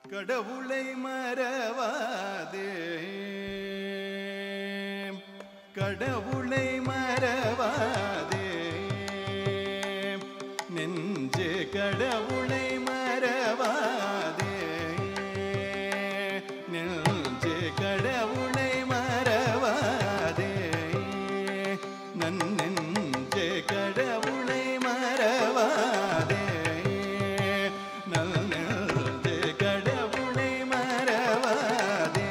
கடவுளை மறவாதே கடவுளை மறவாதே நெஞ்சே கடவுளை மறவாதே நெஞ்சே கடவுளை மறவாதே நன்னெஞ்சே கடவுளை மறவாதே நன்னெஞ்சே கடவுளை மறவாதே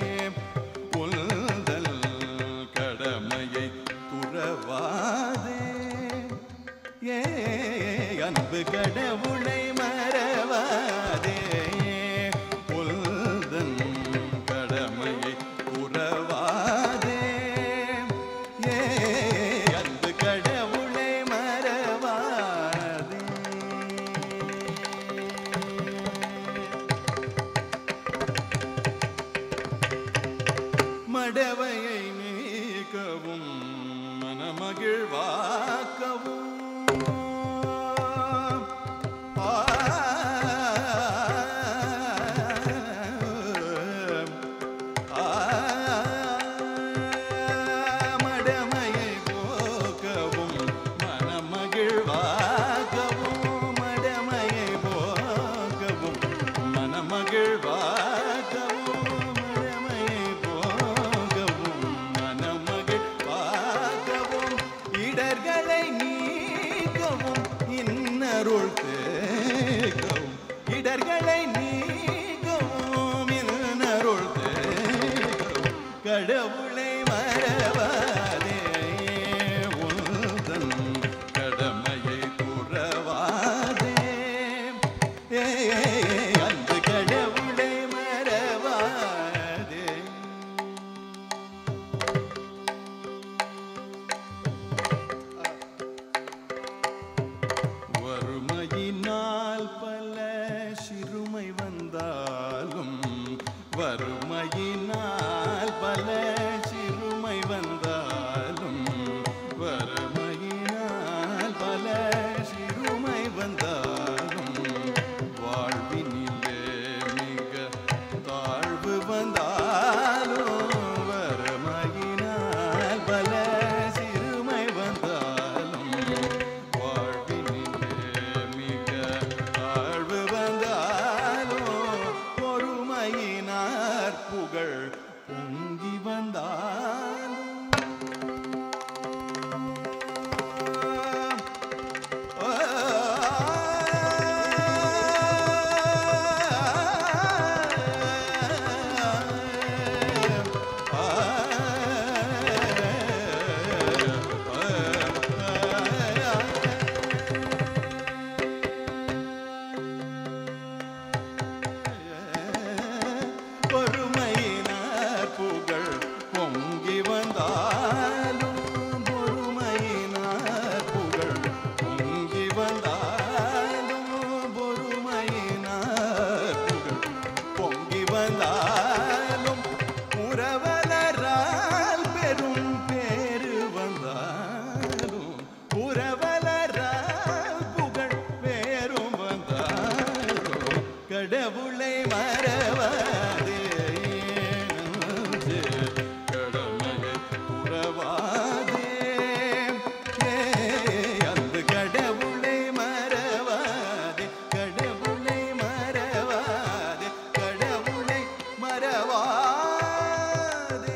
உல்தல் கடமையை துறவாதே ஏ அன்பு கடவுளை மறவாதே உல்தன் கடமையை உறவாதே ஏ அன்பு கடவுளை மறவாதே மடவையை நீக்கவும் மனமகிழ்வாக்கவும் ஆ, ஆ, மடமையை போக்கவும் மனமகிழ்வாக்கவும் மடமையை போக்கவும் மனமகிழ்வாக்கவும் மடமையை போக்கவும் மனமகிழ்வாக்கவும் இடர்களை நீக்கவும் இன்னருள் தேக்கவும் இடர்களை நீக்கவும் இன்னருள் தேக்கவும் கடவுளை மறவாதே உந்தன் கடமையை துறவாதே ஏ, அந்த கடவுளை மறவாதே வறுமையினால் பல சிறுமை வந்தாலும் வறுமையினால் பல சிறுமை வந்தாலும் வறுமையினால் பல சிறுமை வந்தாலும் வாழ்வினிலே மிக தாழ்வு வந்தாலும் வறுமையினால் பல சிறுமை வந்தாலும் வாழ்வினிலே மிக தாழ்வு வந்தாலும் பொறுமையினார் புகழ் பொங்கி வந்தாலும் பொறுமையினார் புகழ் பொங்கி வந்தாலும் பொறுமையினார் புகழ் பொங்கி வந்தாலும் பொறுமையினார் புகழ் பொங்கி வந்தாலும் உறவலரால் பெரும் பேரு வந்தாலும் உறவலரால் புகழ் பேரும் வந்தாலும் கடவுளை மறவாதே நெஞ்சே, கடமையை உறவாதே ஏ, அந்த கடவுளை மறவாதே கடவுளை மறவாதே கடவுளை மறவாதே